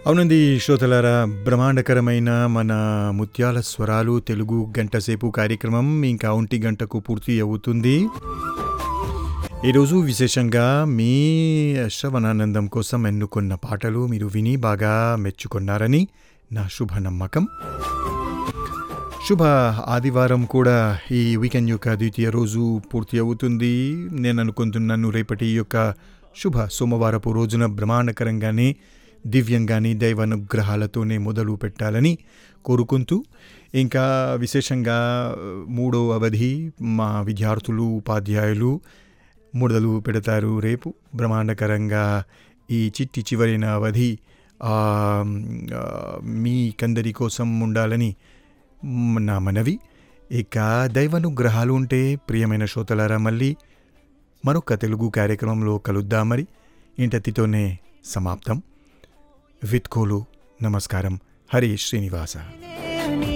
అవునండి శ్రోతలారా బ్రహ్మాండకరమైన మన ముత్యాల స్వరాలు తెలుగు గంట సేపు కార్యక్రమం ఇంకా ఒంటి గంటకు పూర్తి అవుతుంది ఈరోజు విశేషంగా మీ శ్రవణానందం కోసం ఎన్నుకున్న పాటలు మీరు విని బాగా మెచ్చుకున్నారని నా శుభ నమ్మకం శుభ ఆదివారం కూడా ఈ వీకెండ్ యొక్క ద్వితీయ రోజు పూర్తి అవుతుంది నేను అనుకుంటున్నాను రేపటి యొక్క శుభ సోమవారపు రోజున బ్రహ్మాండకరంగానే దివ్యంగాని దైవానుగ్రహాలతోనే మొదలు పెట్టాలని కోరుకుంటూ ఇంకా విశేషంగా మూడో అవధి మా విద్యార్థులు ఉపాధ్యాయులు మొదలు పెడతారు రేపు బ్రహ్మాండకరంగా ఈ చిట్టి చివరిన అవధి ఆ, ఆ, మీ కందరి కోసం ఉండాలని మ్, నా మనవి ఇక దైవానుగ్రహాలు ఉంటే ప్రియమైన శ్రోతలారా మళ్ళీ మరొక తెలుగు కార్యక్రమంలో కలుద్దాం మరి ఇంటతితోనే సమాప్తం విత్కోలు నమస్కారం హరి శ్రీనివాస